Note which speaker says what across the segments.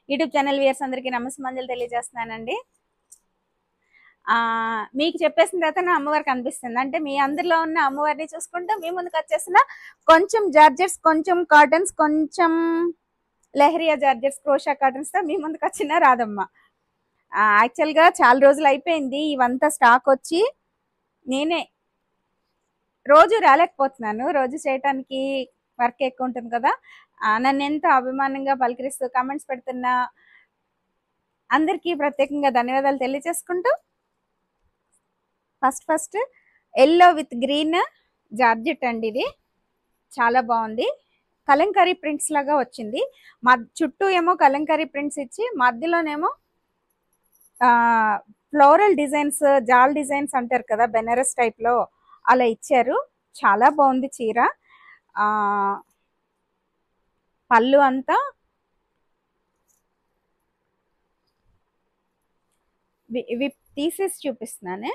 Speaker 1: YouTube channel viewers అందరికీ నమస్కారాలు తెలియజేస్తున్నానండి ఆ మీకు చెప్పేసిన తర్వాత నా అమ్మవారు కనిపిస్తుంది అంటే మీ అందరిలో ఉన్న అమ్మవారిని చూసుకుంటూ మీ ముందుకు వచ్చేసిన కొంచెం జార్జెట్స్ కొంచెం కాటన్స్ కొంచెం లెహరియా జార్జెట్స్ క్రోషా కాటన్స్ తో మీ ముందుకు వచ్చిన రాదమ్మ యాక్చువల్ గా చాలా రోజులు అయిపోయింది ఇవంతా స్టాక్ వచ్చి నేనే రోజు రాలేకపోతున్నాను రోజు చేయటానికి వర్క్ ఎక్కువ ఉంటుంది కదా ఆ, నన్ను ఎంతో అభిమానంగా పలకరిస్తూ కామెంట్స్ పెడుతున్న అందరికీ ప్రత్యేకంగా ధన్యవాదాలు తెలియజేసుకుంటూ first first yellow with green georgette అండి ఇది చాలా బాగుంది కలంకారీ ప్రింట్స్ లాగా వచ్చింది మద్ చుట్టూ ఏమో కలంకారీ ప్రింట్స్ ఇచ్చి మధ్యలోనేమో ఫ్లోరల్ డిజైన్స్ జాల్ డిజైన్స్ అంటారు కదా బెనారస్ టైప్ లో అలా ఇచ్చారు చాలా బాగుంది చీర ఆ పళ్ళు అంతా వి- ఇవి తీసేసి చూపిస్తున్నానే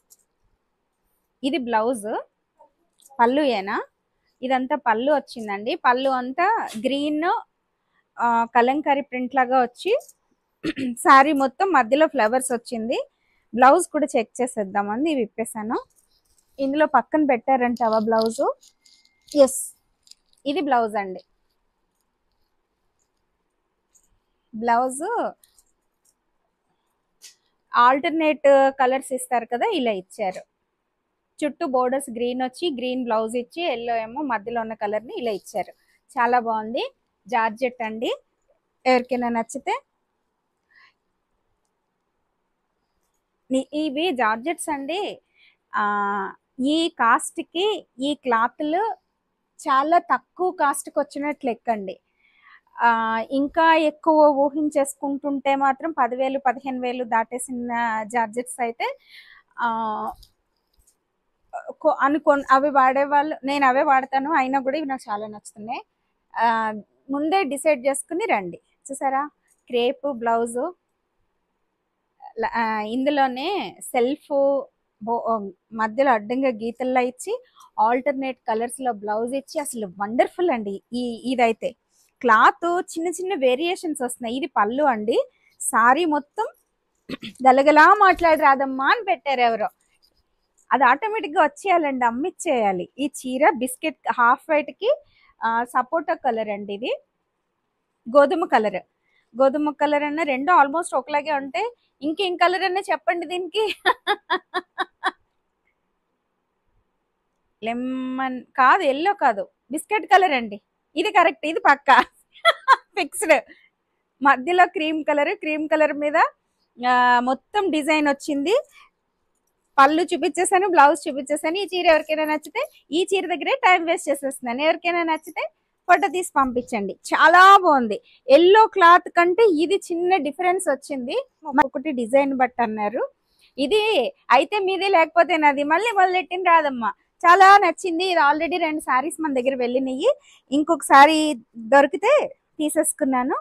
Speaker 1: ఇది బ్లౌజ్ పళ్ళు ఏనా ఇదంతా పళ్ళు వచ్చిందండి పళ్ళు అంతా గ్రీన్ కలంకారీ ప్రింట్ లాగా వచ్చి శారీ మొత్తం మధ్యలో ఫ్లవర్స్ వచ్చింది బ్లౌజ్ కూడా చెక్ చేసేద్దామండి ఇవి విప్పేసాను ఇందులో పక్కన పెట్టారంటావా బ్లౌజు ఎస్ ఇది బ్లౌజ్ అండి బ్లౌజ్ ఆల్టర్నేట్ కలర్స్ ఇస్తారు కదా ఇలా ఇచ్చారు చుట్టూ బోర్డర్స్ గ్రీన్ వచ్చి గ్రీన్ బ్లౌజ్ ఇచ్చి ఎల్లో ఏమో మధ్యలో ఉన్న కలర్ ని ఇలా ఇచ్చారు చాలా బాగుంది జార్జెట్ అండి ఎవరికైనా నచ్చితే ని- ఇవి జార్జెట్స్ అండి ఆ ఈ కాస్ట్ కి ఈ క్లాత్లు చాలా తక్కువ కాస్ట్కి వచ్చినట్లు లెక్కండి ఆ ఇంకా ఎక్కువ ఊహించేసుకుంటుంటే మాత్రం పదివేలు పదిహేను వేలు దాటేసిన జార్జెట్స్ అయితే ఆ కొ- అనుకో అవి వాడేవాళ్ళు నేను అవే వాడతాను అయినా కూడా ఇవి నాకు చాలా నచ్చుతున్నాయి ఆ, ముందే డిసైడ్ చేసుకుని రండి చూసారా క్రేప్ బ్లౌజు ఇందులోనే సెల్ఫ్ మధ్యలో అడ్డంగా గీతల్లో ఇచ్చి ఆల్టర్నేట్ కలర్స్ లో బ్లౌజ్ ఇచ్చి అసలు వండర్ఫుల్ అండి ఈ ఇదైతే క్లాత్ చిన్న చిన్న వేరియేషన్స్ వస్తున్నాయి ఇది పళ్ళు అండి సారీ మొత్తం గలగలా మాట్లాడి రాదమ్మా అని పెట్టారు ఎవరో అది ఆటోమేటిక్ గా వచ్చేయాలండి అమ్మిచ్చేయాలి ఈ చీర బిస్కెట్ హాఫ్ వైట్ కి సపోటా కలర్ అండి ఇది గోధుమ కలర్ గోధుమ కలర్ అన్న రెండు ఆల్మోస్ట్ ఒకలాగే ఉంటాయి ఇంకేం కలర్ అన్న చెప్పండి దీనికి లెమన్ కాదు ఎల్లో కాదు బిస్కెట్ కలర్ అండి ఇది కరెక్ట్ ఇది పక్కా ఫిక్స్డ్ మధ్యలో క్రీమ్ కలర్ క్రీమ్ కలర్ మీద ఆ, మొత్తం డిజైన్ వచ్చింది పళ్ళు చూపించేసాను బ్లౌజ్ చూపించేసాను ఈ చీర ఎవరికైనా నచ్చితే ఈ చీర దగ్గరే టైం వేస్ట్ చేసేస్తున్నాను ఎవరికైనా నచ్చితే ఫోటో తీసి పంపించండి చాలా బాగుంది ఎల్లో క్లాత్ కంటే ఇది చిన్న డిఫరెన్స్ వచ్చింది ఒకటి డిజైన్ బట్టి అన్నారు ఇది అయితే మీది లేకపోతే నాది మళ్ళీ మొదలెట్టిన రాదమ్మా చాలా నచ్చింది ఇది ఆల్రెడీ రెండు సారీస్ మన దగ్గర వెళ్ళినాయి ఇంకొక సారీ దొరికితే తీసేసుకున్నాను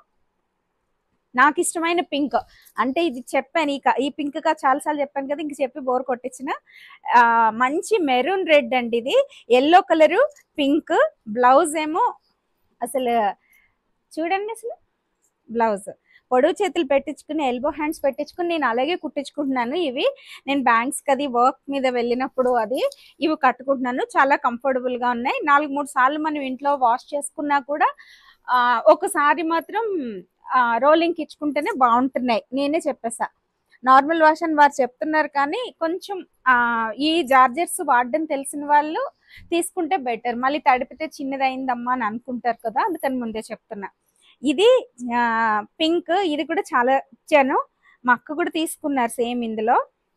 Speaker 1: నాకు ఇష్టమైన పింక్ అంటే ఇది చెప్పాను ఈ క- ఈ పింక్ గా చాలా సార్లు చెప్పాను కదా ఇంక చెప్పి బోర్ కొట్టించిన ఆ, మంచి మెరూన్ రెడ్ అండి ఇది ఎల్లో కలరు పింక్ బ్లౌజ్ ఏమో అసలు చూడండి అసలు బ్లౌజ్ పొడవు చేతులు పెట్టించుకుని ఎల్బో హ్యాండ్స్ పెట్టించుకుని నేను అలాగే కుట్టించుకుంటున్నాను ఇవి నేను బ్యాంక్స్ అది వర్క్ మీద వెళ్ళినప్పుడు అది ఇవి కట్టుకుంటున్నాను చాలా కంఫర్టబుల్ గా ఉన్నాయి నాలుగు మూడు సార్లు మనం ఇంట్లో వాష్ చేసుకున్నా కూడా ఆ, ఒకసారి మాత్రం రోలింగ్ ఇచ్చుకుంటేనే బాగుంటున్నాయి నేనే చెప్పేసా నార్మల్ వాష్ అని వారు చెప్తున్నారు కానీ కొంచెం ఆ, ఈ జార్జెట్స్ వాడడం తెలిసిన వాళ్ళు తీసుకుంటే బెటర్ మళ్ళీ తడిపితే చిన్నదైందమ్మా అని అనుకుంటారు కదా అందుకని ముందే చెప్తున్నా ఇది పింక్ ఇది కూడా చాలా ఇచ్చాను మా అక్క కూడా తీసుకున్నారు సేమ్ ఇందులో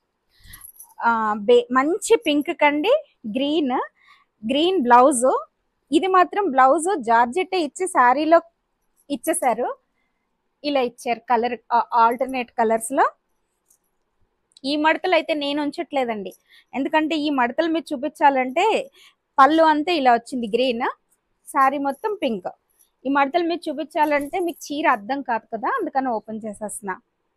Speaker 1: ఆ, బే- మంచి పింక్ కండి గ్రీన్ గ్రీన్ బ్లౌజ్ ఇది మాత్రం బ్లౌజ్ జార్జెట్ ఇచ్చి శారీలో ఇచ్చేసారు ఇలా ఇచ్చారు కలర్ ఆల్టర్నేట్ కలర్స్ లో ఈ మడతలు అయితే నేను ఉంచట్లేదండి ఎందుకంటే ఈ మడతలు మీరు చూపించాలంటే పళ్ళు అంతా ఇలా వచ్చింది గ్రీన్ శారీ మొత్తం పింక్ ఈ మడతలు మీరు చూపించాలంటే మీకు చీర అర్థం కాదు కదా అందుకని ఓపెన్ చేసేస్తున్నా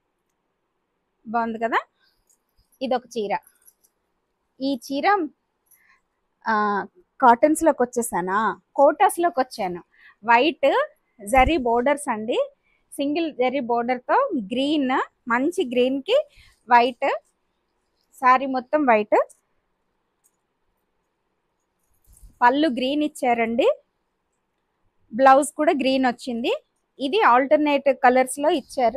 Speaker 1: బాగుంది కదా ఇది ఒక చీర ఈ చీర కాటన్స్ లోకి వచ్చేసానా కోటాస్ లోకి వచ్చాను వైట్ జరీ బోర్డర్స్ అండి సింగిల్ జరీ border తో గ్రీన్ మంచి గ్రీన్ కి వైట్ శారీ మొత్తం వైట్ పళ్ళు గ్రీన్ ఇచ్చారండి బ్లౌజ్ కూడా గ్రీన్ వచ్చింది ఇది ఆల్టర్నేట్ కలర్స్ లో ఇచ్చారు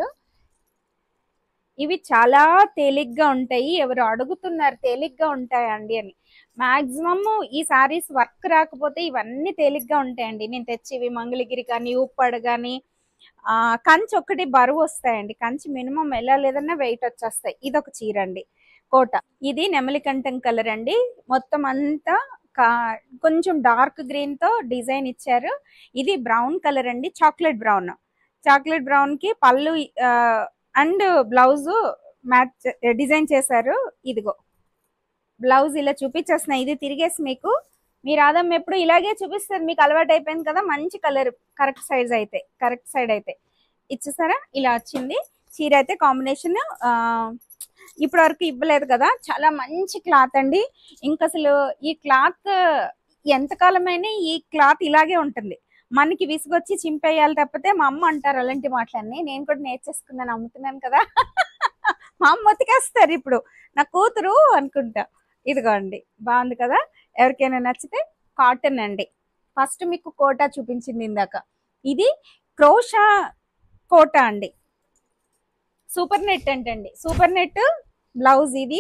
Speaker 1: ఇవి చాలా తేలిగ్గా ఉంటాయి ఎవరు అడుగుతున్నారు తేలిగ్గా ఉంటాయండి అని మాక్సిమం ఈ సారీస్ వర్క్ రాకపోతే ఇవన్నీ తేలిగ్గా ఉంటాయండి నేను తెచ్చి ఇవి మంగళగిరి కానీ ఉప్పాడు కానీ ఆ కంచి ఒక్కటి బరువు వస్తాయండి కంచి మినిమం ఎలా లేదన్నా వెయిట్ వచ్చేస్తాయి ఇది ఒక చీర అండి కోట ఇది నెమలికంఠం కలర్ అండి మొత్తం అంతా కా- కొంచెం డార్క్ గ్రీన్ తో డిజైన్ ఇచ్చారు ఇది బ్రౌన్ కలర్ అండి చాక్లెట్ బ్రౌన్ చాక్లెట్ బ్రౌన్ కి పళ్ళు అండ్ బ్లౌజ్ మ్యాచ్ డిజైన్ చేశారు ఇదిగో బ్లౌజ్ ఇలా చూపించేస్తున్నా ఇది తిరిగేసి మీకు మీ రాధమ్మ ఎప్పుడు ఇలాగే చూపిస్తుంది మీకు అలవాటు అయిపోయింది కదా మంచి కలర్ కరెక్ట్ సైజ్ అయితే కరెక్ట్ సైడ్ అయితే ఇచ్చేసారా ఇలా వచ్చింది చీర అయితే కాంబినేషన్ ఇప్పటి వరకు ఇవ్వలేదు కదా చాలా మంచి క్లాత్ అండి ఇంకా అసలు ఈ క్లాత్ ఎంతకాలమైనా ఈ క్లాత్ ఇలాగే ఉంటుంది మనకి విసుగొచ్చి చింపేయాలి తప్పితే మా అమ్మ అంటారు అలాంటి మాటలన్నీ నేను కూడా నేర్చేసుకున్నాను అమ్ముతున్నాను కదా మా అమ్మ ఉతికేస్తారు ఇప్పుడు నా కూతురు అనుకుంటా ఇదిగోండి బాగుంది కదా ఎవరికైనా నచ్చితే కాటన్ అండి ఫస్ట్ మీకు కోటా చూపించింది ఇందాక ఇది క్రోషా కోటా అండి సూపర్ నెట్ అంటండి సూపర్ నెట్ బ్లౌజ్ ఇది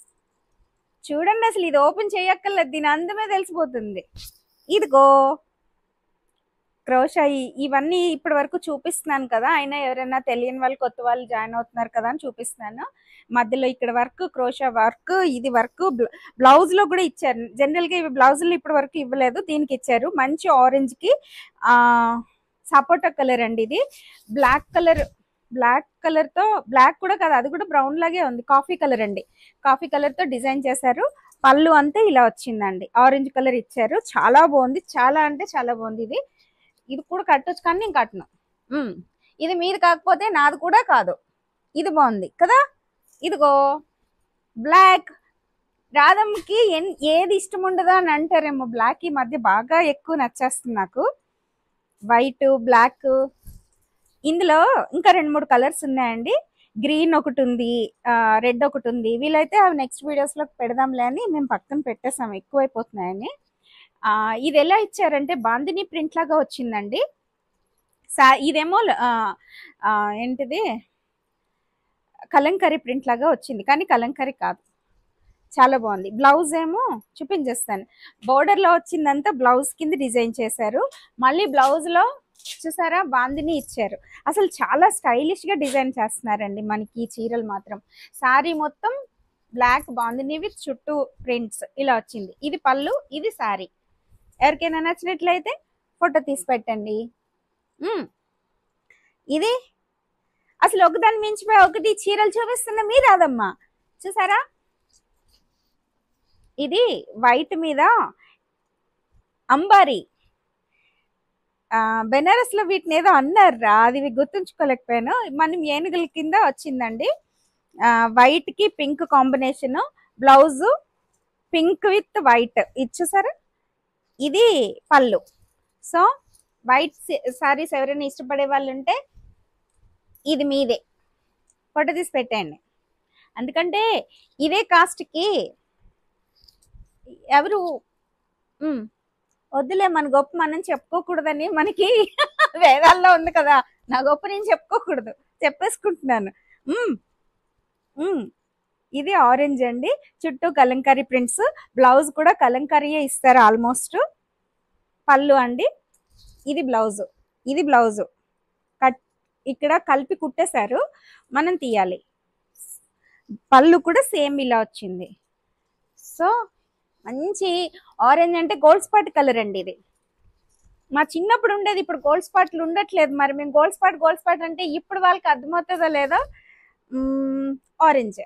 Speaker 1: చూడండి అసలు ఇది ఓపెన్ చేయక్కర్లేదు దీని అందమే తెలిసిపోతుంది ఇదిగో క్రోషా ఈ- ఇవన్నీ ఇప్పటి వరకు చూపిస్తున్నాను కదా అయినా ఎవరైనా తెలియని వాళ్ళు కొత్త వాళ్ళు జాయిన్ అవుతున్నారు కదా అని చూపిస్తున్నాను మధ్యలో ఇక్కడ వర్క్ క్రోషా వర్క్ ఇది వర్క్ బ్లౌజ్ లో కూడా ఇచ్చారు జనరల్ గా ఇవి బ్లౌజులు ఇప్పటి వరకు ఇవ్వలేదు దీనికి ఇచ్చారు మంచి ఆరెంజ్ కి ఆ సపోటా కలర్ అండి ఇది బ్లాక్ కలర్ బ్లాక్ కలర్ తో బ్లాక్ కూడా కాదు అది కూడా బ్రౌన్ లాగే ఉంది కాఫీ కలర్ అండి కాఫీ కలర్ తో డిజైన్ చేశారు పళ్ళు అంతా ఇలా వచ్చిందండి ఆరెంజ్ కలర్ ఇచ్చారు చాలా బాగుంది చాలా అంటే చాలా బాగుంది ఇది ఇది కూడా కట్టొచ్చు కానీ నేను కట్టను ఉమ్. ఇది మీది కాకపోతే నాది కూడా కాదు ఇది బాగుంది కదా ఇదిగో బ్లాక్ రాధమ్మకి ఎన్ ఏది ఇష్టం ఉండదా అని అంటారేమో బ్లాక్ ఈ మధ్య బాగా ఎక్కువ నచ్చేస్తుంది నాకు వైట్ బ్లాక్ ఇందులో ఇంకా రెండు మూడు కలర్స్ ఉన్నాయండి గ్రీన్ ఒకటి ఉంది రెడ్ ఒకటి ఉంది వీలైతే అవి నెక్స్ట్ వీడియోస్ లో పెడదాంలే అని మేము పక్కన పెట్టేసాం ఎక్కువైపోతున్నాయని ఆ, ఇది ఎలా ఇచ్చారంటే బాందిని ప్రింట్ లాగా వచ్చిందండి సా ఇదేమో ఆ, ఆ, ఏంటిది కలంకరీ ప్రింట్ లాగా వచ్చింది కానీ కలంకరీ కాదు చాలా బాగుంది బ్లౌజ్ ఏమో చూపించేస్తాను బోర్డర్ లో వచ్చిందంతా బ్లౌజ్ కింద డిజైన్ చేశారు మళ్ళీ బ్లౌజ్ లో చూసారా బాందిని ఇచ్చారు అసలు చాలా స్టైలిష్ గా డిజైన్ చేస్తున్నారండి మనకి ఈ చీరలు మాత్రం శారీ మొత్తం బ్లాక్ బాందిని విత్ చుట్టూ ప్రింట్స్ ఇలా వచ్చింది ఇది పళ్ళు ఇది శారీ ఎవరికైనా నచ్చినట్లయితే ఫోటో తీసి పెట్టండి ఉమ్. ఇది అసలు ఒకదాని మించిపోయి ఒకటి చీరలు చూపిస్తున్న మీ రాదమ్మా చూసారా ఇది వైట్ మీద అంబారీ ఆ, బెనారస్ లో వీటిని ఏదో అన్నారు రా అది గుర్తుంచుకోలేకపోయాను మనం ఏనుగుల కింద వచ్చిందండి ఆ, వైట్ కి pink combination blouse pink with white ఇది చూసారా ఇది పళ్ళు సో వైట్ సారీస్ ఎవరైనా ఇష్టపడే వాళ్ళు ఉంటే ఇది మీదే ఫోటో తీసి పెట్టండి ఎందుకంటే ఇదే కాస్ట్కి ఎవరు ఉమ్, వద్దులే మన గొప్ప మనం చెప్పుకోకూడదని మనకి వేదాల్లో ఉంది కదా నా గొప్ప నేను చెప్పుకోకూడదు చెప్పేసుకుంటున్నాను ఉమ్, ఉమ్. ఇది ఆరెంజ్ అండి చుట్టూ కలంకారీ ప్రింట్స్ బ్లౌజ్ కూడా కలంకారీయే ఇస్తారు ఆల్మోస్ట్ పళ్ళు అండి ఇది బ్లౌజ్ ఇది బ్లౌజ్ కట్ ఇక్కడ కలిపి కుట్టేశారు మనం తీయాలి పళ్ళు కూడా సేమ్ ఇలా వచ్చింది సో మంచి ఆరెంజ్ అంటే గోల్డ్ స్పాట్ కలర్ అండి ఇది మా చిన్నప్పుడు ఉండేది ఇప్పుడు గోల్డ్ స్పాట్లు ఉండట్లేదు మరి మేము గోల్డ్ స్పాట్ గోల్డ్ స్పాట్ అంటే ఇప్పుడు వాళ్ళకి అర్థమవుతుందో లేదో ఆరెంజ్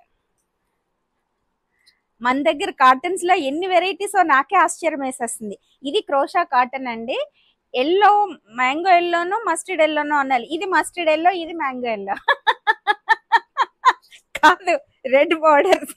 Speaker 1: మన దగ్గర కాటన్స్ లో ఎన్ని వెరైటీస్ నాకే ఆశ్చర్యం వేసేస్తుంది ఇది క్రోషా కాటన్ అండి ఎల్లో మ్యాంగో ఎల్లోను మస్టర్డ్ ఎల్లోను అనాలి ఇది మస్టర్డ్ ఎల్లో ఇది మ్యాంగో ఎల్లో కాదు రెడ్ బార్డర్స్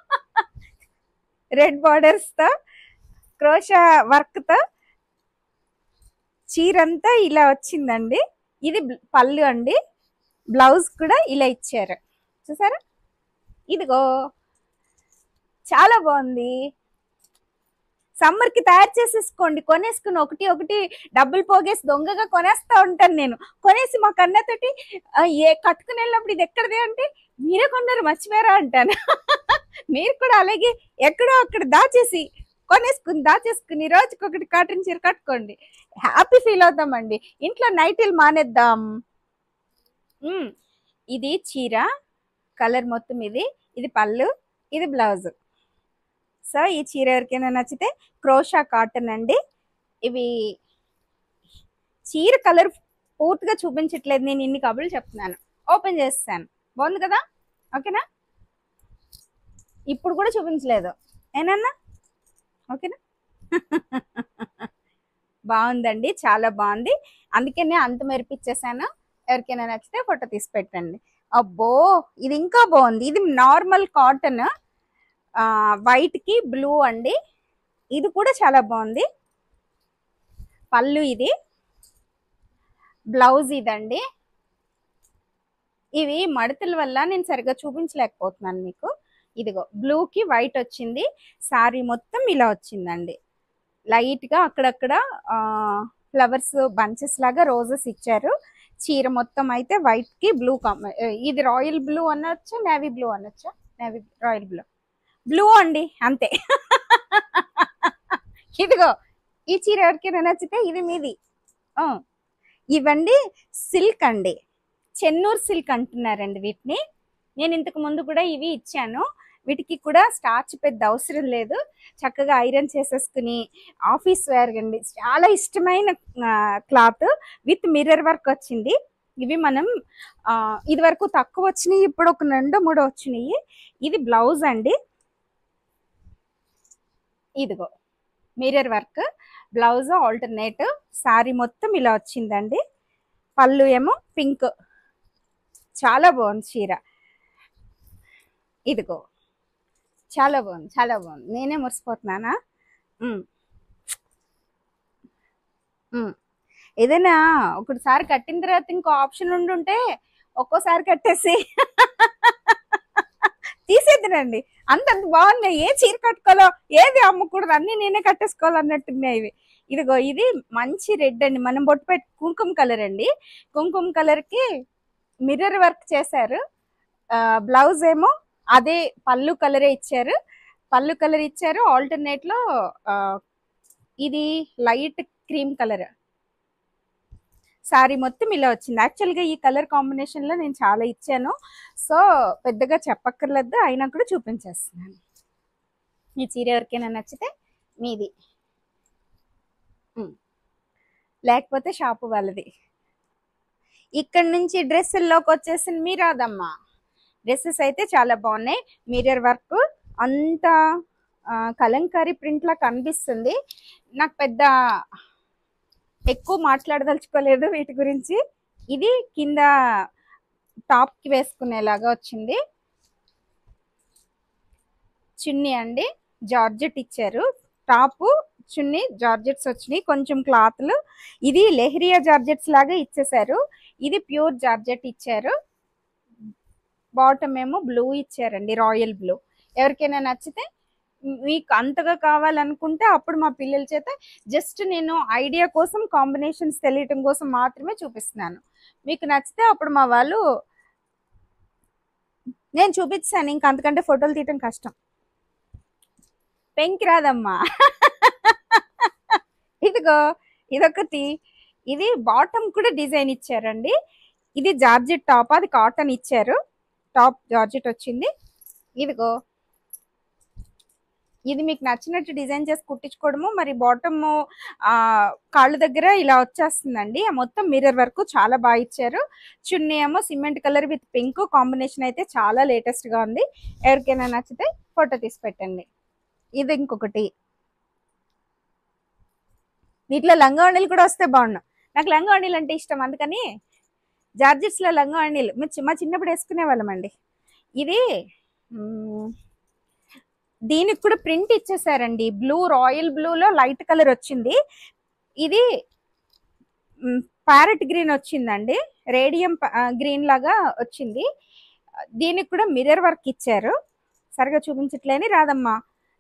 Speaker 1: రెడ్ బార్డర్స్ తో క్రోషా వర్క్ తో చీరంతా ఇలా వచ్చిందండి ఇది బ్ల- పళ్ళు అండి బ్లౌజ్ కూడా ఇలా ఇచ్చారు చూసారా ఇదిగో చాలా బాగుంది సమ్మర్ కి తయారు చేసేసుకోండి కొనేసుకుని ఒకటి ఒకటి డబ్బులు పోగేసి దొంగగా కొనేస్తా ఉంటాను నేను కొనేసి మా కన్నతోటి "ఆ, ఏ కట్టుకుని వెళ్ళినప్పుడు ఇది ఎక్కడదే అంటే మీరే కొన్నారు మర్చిపోయారా అంటాను మీరు కూడా అలాగే ఎక్కడో అక్కడ దాచేసి కొనేసుకుని దాచేసుకుని రోజుకి ఒకటి కాటన్ చీర కట్టుకోండి హ్యాపీ ఫీల్ అవుతామండి ఇంట్లో నైటీలు మానేద్దాం ఉమ్, ఇది చీర కలర్ మొత్తం ఇది ఇది పళ్ళు ఇది బ్లౌజ్ సో ఈ చీర ఎవరికైనా నచ్చితే క్రోషా కాటన్ అండి ఇవి చీర కలర్ పూర్తిగా చూపించట్లేదు నేను ఇన్ని కబుర్లు చెప్తున్నాను ఓపెన్ చేస్తాను బాగుంది కదా ఓకేనా ఇప్పుడు కూడా చూపించలేదు ఏనన్నా ఓకేనా బాగుందండి చాలా బాగుంది అందుకనే అంత మెరిపిచ్చేసాను ఎవరికైనా నచ్చితే ఫోటో తీసి పెట్టండి అబ్బో ఇది ఇంకా బాగుంది ఇది నార్మల్ కాటన్ వైట్ కి బ్లూ అండి ఇది కూడా చాలా బాగుంది పళ్ళు ఇది బ్లౌజ్ ఇదండి ఇవి మడతల వల్ల నేను సరిగ్గా చూపించలేకపోతున్నాను మీకు ఇదిగో బ్లూ కి వైట్ వచ్చింది సారీ మొత్తం ఇలా వచ్చిందండి లైట్ గా అక్కడక్కడ ఫ్లవర్స్ బంచెస్ లాగా రోజెస్ ఇచ్చారు చీర మొత్తం అయితే వైట్ కి బ్లూ ఇది రాయల్ బ్లూ అనొచ్చా నేవీ బ్లూ అనొచ్చా నేవీ రాయల్ బ్లూ బ్లూ అండి అంతే ఇదిగో ఈ చీర ఎవరికైనా నచ్చితే ఇది మీది ఆ, ఇవండి సిల్క్ అండి చెన్నూరు సిల్క్ అంటున్నారండి వీటిని నేను ఇంతకు ముందు కూడా ఇవి ఇచ్చాను వీటికి కూడా స్టార్చ్ పెద్ద అవసరం లేదు చక్కగా ఐరన్ చేసేసుకుని ఆఫీస్ వేర్ అండి చాలా ఇష్టమైన క్లాత్ విత్ మిర్రర్ వర్క్ వచ్చింది ఇవి మనం ఆ, ఇది వరకు తక్కువ వచ్చినాయి ఇప్పుడు ఒక రెండు మూడు వచ్చినాయి ఇది బ్లౌజ్ అండి ఇదిగో mirror work blouse alternate sari మొత్తం ఇలా వచ్చిందండి పళ్ళు ఏమో పింక్ చాలా బాగుంది చీర ఇదిగో చాలా బాగుంది చాలా బాగుంది నేనే మురిసిపోతున్నానా ఉమ్. ఉమ్. ఏదైనా ఒకటిసారి కట్టిన తర్వాత ఇంకో ఆప్షన్ ఉండుంటే ఒక్కోసారి కట్టేసి తీసేద్దునండి అంత అంత బాగున్నాయి ఏ చీర కట్టుకోవాలో ఏది అమ్మకూడదు అన్ని నేనే కట్టేసుకోవాలన్నట్టున్నాయి ఇవి ఇదిగో ఇది మంచి రెడ్ అండి మనం బొట్టు పెట్టి కుంకుమ కలర్ అండి కుంకుమ కలర్ కి మిర్రర్ వర్క్ చేశారు బ్లౌజ్ ఏమో అదే పళ్ళు కలరే ఇచ్చారు పళ్ళు కలర్ ఇచ్చారు ఆల్టర్నేట్ లో ఆ, ఇది లైట్ క్రీమ్ కలర్ సారీ మొత్తం ఇలా వచ్చింది యాక్చువల్గా ఈ కలర్ కాంబినేషన్ లో నేను చాలా ఇచ్చాను సో పెద్దగా చెప్పక్కర్లేదు అయినా కూడా చూపించేస్తున్నాను ఈ చీర ఎవరికైనా నచ్చితే మీది ఉమ్. లేకపోతే షాపు వాళ్ళది ఇక్కడ నుంచి డ్రెస్సుల్లోకి వచ్చేసింది మీరాదమ్మా డ్రెస్సెస్ అయితే చాలా బాగున్నాయి మిర్రర్ వర్క్ అంత ఆ, కలంకారీ ప్రింట్ లా కనిపిస్తుంది నాకు పెద్ద ఎక్కువ మాట్లాడదలుచుకోలేదు వీటి గురించి ఇది కింద టాప్ కి వేసుకునేలాగా వచ్చింది చున్నీ అండి జార్జెట్ ఇచ్చారు టాప్ చున్నీ జార్జెట్స్ వచ్చినాయి కొంచెం క్లాత్లు ఇది లెహరియా జార్జెట్స్ లాగా ఇచ్చేసారు ఇది ప్యూర్ జార్జెట్ ఇచ్చారు బాటమ్ ఏమో బ్లూ ఇచ్చారండి రాయల్ బ్లూ ఎవరికైనా నచ్చితే మీకు అంతగా కావాలనుకుంటే అప్పుడు మా పిల్లల చేత జస్ట్ నేను ఐడియా కోసం కాంబినేషన్స్ తెలియటం కోసం మాత్రమే చూపిస్తున్నాను మీకు నచ్చితే అప్పుడు మా వాళ్ళు నేను చూపించాను ఇంక అంతకంటే ఫోటోలు తీయటం కష్టం పెంకి రాదమ్మా ఇదిగో ఇదొకటి ఇది బాటమ్ కూడా డిజైన్ ఇచ్చారండి ఇది జార్జెట్ టాప్ అది కాటన్ ఇచ్చారు టాప్ జార్జెట్ వచ్చింది ఇదిగో ఇది మీకు నచ్చినట్టు డిజైన్ చేసి కుట్టించుకోవడము మరి బాటమ్ కాళ్ళ దగ్గర ఇలా వచ్చేస్తుందండి ఆ మొత్తం మిర్రర్ వర్క్ చాలా బాగా ఇచ్చారు చున్నీ ఏమో cement colour with pink combination అయితే చాలా లేటెస్ట్ గా ఉంది ఎవరికైనా నచ్చితే ఫోటో తీసి పెట్టండి ఇది ఇంకొకటి వీటిలో లంగావణీలు కూడా వస్తే బాగుండు నాకు లంగావణీలు అంటే ఇష్టం అందుకని జార్జెట్స్ లో లంగావణీలు మేము చి- మా చిన్నప్పుడు వేసుకునే వాళ్ళమండి ఇది మ్, దీనికి కూడా ప్రింట్ ఇచ్చేసారండి బ్లూ రాయల్ బ్లూలో లైట్ కలర్ వచ్చింది ఇది ప్యారెట్ గ్రీన్ వచ్చిందండి రేడియం గ్రీన్ లాగా వచ్చింది దీనికి కూడా మిర్రర్ వర్క్ ఇచ్చారు సరిగా చూపించట్లేని రాదమ్మా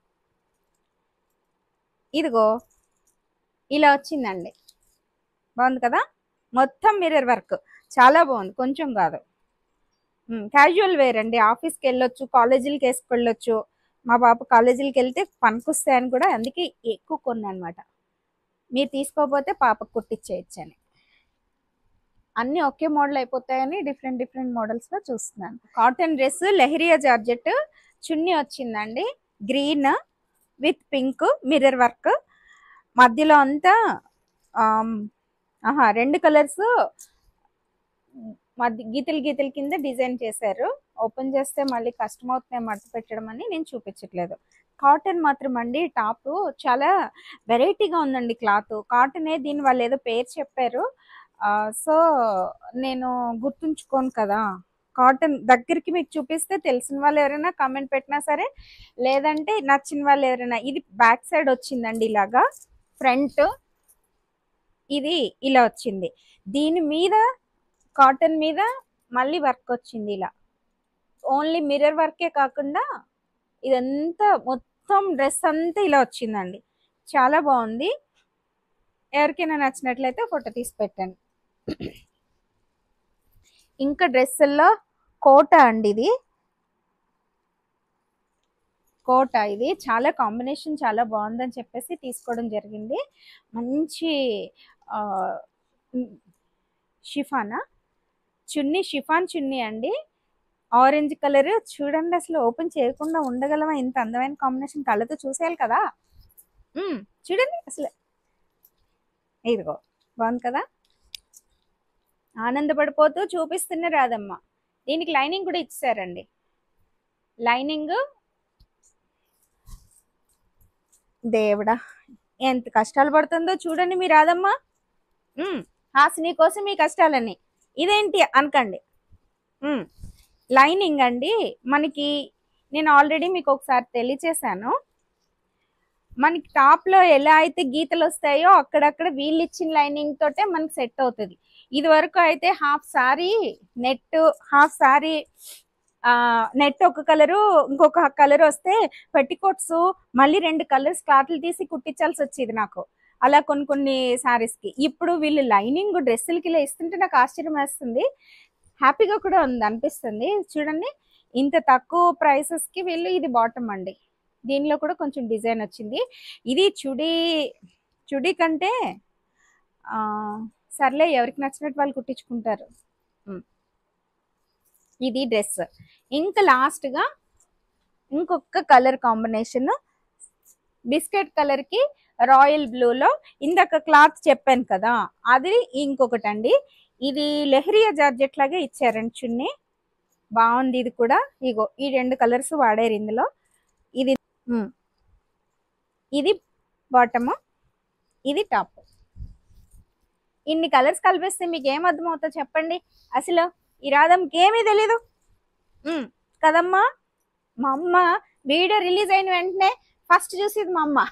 Speaker 1: ఇదిగో ఇలా వచ్చిందండి బాగుంది కదా మొత్తం మిర్రర్ వర్క్ చాలా బాగుంది కొంచెం కాదు క్యాజువల్ వేర్ అండి ఆఫీస్కి వెళ్ళొచ్చు కాలేజీలకి వేసుకెళ్ళొచ్చు మా బాబు కాలేజీలకి వెళ్తే పనికొస్తాయని కూడా అందుకే ఎక్కువ కొన్నా అనమాట మీరు తీసుకోకపోతే పాపకు కుట్టించేయచ్చు అని అన్ని ఒకే మోడల్ అయిపోతాయని డిఫరెంట్ డిఫరెంట్ మోడల్స్ లో చూస్తున్నాను cotton dress leheriya georgette chunni వచ్చిందండి green with pink mirror work మధ్యలో అంతా ఆమ్, ఆహా రెండు కలర్స్ మధ్య గీతలు గీతల కింద డిజైన్ చేశారు ఓపెన్ చేస్తే మళ్ళీ కష్టం అవుతున్నాయి మడత పెట్టడం అని నేను చూపించట్లేదు కాటన్ మాత్రం అండి టాప్ చాలా వెరైటీగా ఉందండి క్లాత్ కాటనే దీని వాళ్ళు ఏదో పేరు చెప్పారు సో నేను గుర్తుంచుకోను కదా కాటన్ దగ్గరికి మీకు చూపిస్తే తెలిసిన వాళ్ళు ఎవరైనా కామెంట్ పెట్టినా సరే లేదంటే నచ్చిన వాళ్ళు ఎవరైనా ఇది బ్యాక్ సైడ్ వచ్చిందండి ఇలాగా ఫ్రంట్ ఇది ఇలా వచ్చింది దీని మీద కాటన్ మీద మళ్ళీ వర్క్ వచ్చింది ఇలా ఓన్లీ మిర్రర్ వర్కే కాకుండా ఇదంతా మొత్తం డ్రెస్ అంతా ఇలా వచ్చిందండి చాలా బాగుంది ఎవరికైనా నచ్చినట్లయితే ఫోటో తీసి పెట్టండి ఇంకా డ్రెస్సుల్లో కోట అండి ఇది కోట ఇది చాలా కాంబినేషన్ చాలా బాగుందని చెప్పేసి తీసుకోవడం జరిగింది మంచి ఆ, ఉమ్, షిఫానా చున్నీ షిఫాన్ చున్నీ అండి ఆరెంజ్ కలర్ చూడండి అసలు ఓపెన్ చేయకుండా ఉండగలమా ఇంత అందమైన కాంబినేషన్ కళ్ళతో చూసేయాలి కదా ఉమ్, చూడండి అసలు ఇదిగో బాగుంది కదా ఆనందపడిపోతూ చూపిస్తున్న రాదమ్మ దీనికి లైనింగ్ కూడా ఇచ్చారండి లైనింగ్ దేవుడా ఎంత కష్టాలు పడుతుందో చూడండి మీ రాదమ్మ ఉమ్, హాసిని కోసం మీ కష్టాలన్నీ ఇదేంటి అనకండి ఉమ్, లైనింగ్ అండి మనకి నేను ఆల్రెడీ మీకు ఒకసారి తెలియచేశాను మనకి టాప్ లో ఎలా అయితే గీతలు వస్తాయో అక్కడక్కడ వీళ్ళు ఇచ్చిన లైనింగ్ తోటే మనకి సెట్ అవుతుంది ఇది వరకు అయితే half sari net half sari net ఒక కలరు ఇంకొక కలర్ వస్తే పెట్టికోట్స్ మళ్ళీ రెండు కలర్స్ క్లాత్లు తీసి కుట్టించాల్సి వచ్చేది నాకు అలా కొన్ని కొన్ని సారీస్ కి ఇప్పుడు వీళ్ళు లైనింగ్ డ్రెస్సులకి ఇలా ఇస్తుంటే నాకు ఆశ్చర్యం వేస్తుంది హ్యాపీగా కూడా ఉంది అనిపిస్తుంది చూడండి ఇంత తక్కువ ప్రైసెస్ కి వీళ్ళు ఇది బాటమ్ అండి దీనిలో కూడా కొంచెం డిజైన్ వచ్చింది ఇది చుడి చుడి కంటే ఆ, సర్లే ఎవరికి నచ్చినట్టు వాళ్ళు కుట్టించుకుంటారు ఉమ్. ఇది డ్రెస్ ఇంకా లాస్ట్ గా ఇంకొక కలర్ కాంబినేషన్ బిస్కెట్ కలర్ కి రాయల్ బ్లూలో ఇందాక క్లాత్ చెప్పాను కదా అది ఇంకొకటి అండి ఇది లెహరియా జార్జెట్ లాగే ఇచ్చారండి చున్నీ బాగుంది ఇది కూడా ఇగో ఈ రెండు కలర్స్ వాడారు ఇందులో ఇది ఉమ్. ఇది బాటమ్ ఇది టాప్ ఇన్ని కలర్స్ కలిపిస్తే మీకు ఏం అర్థమవుతుందో చెప్పండి అసలు ఈ రాధంకి ఏమీ తెలీదు ఉమ్, కదమ్మా మా అమ్మ వీడియో రిలీజ్ అయిన వెంటనే ఫస్ట్ చూసేది మా అమ్మ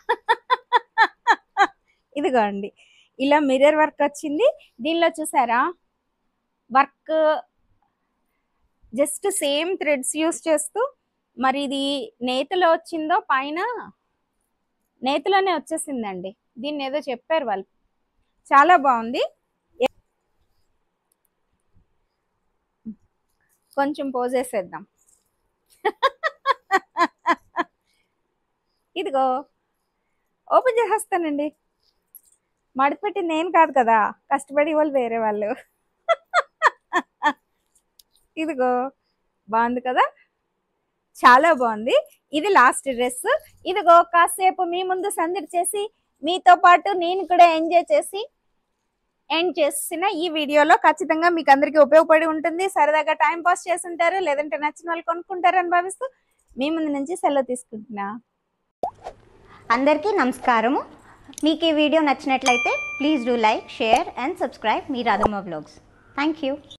Speaker 1: ఇదిగోండి ఇలా మిర్రర్ వర్క్ వచ్చింది దీనిలో చూసారా work just same threads use చేస్తూ మరి ఇది నేతలో వచ్చిందో పైన నేతలోనే వచ్చేసిందండి దీన్ని ఏదో చెప్పారు వాళ్ళు చాలా బాగుంది కొంచెం పోజ్ వేసేద్దాం ఇదిగో ఓపెన్ చేసేస్తానండి మడిపెట్టి నేను కాదు కదా కష్టపడి వాళ్ళు వేరే వాళ్ళు ఇదిగో బాగుంది కదా చాలా బాగుంది ఇది లాస్ట్ డ్రెస్ ఇదిగో కాసేపు మీ ముందు సందడి చేసి మీతో పాటు నేను కూడా ఎంజాయ్ చేసి ఎండ్ చేసిన ఈ వీడియోలో ఖచ్చితంగా మీకు అందరికీ ఉపయోగపడి ఉంటుంది సరదాగా టైం పాస్ చేస్తుంటారు లేదంటే నచ్చిన వాళ్ళు కొనుక్కుంటారని భావిస్తూ మీ ముందు నుంచి సెలవు తీసుకుంటున్నా
Speaker 2: అందరికీ నమస్కారము మీకు ఈ వీడియో నచ్చినట్లయితే please do like share and subscribe మీ రాధమ్మ వ్లాగ్స్ థ్యాంక్ యూ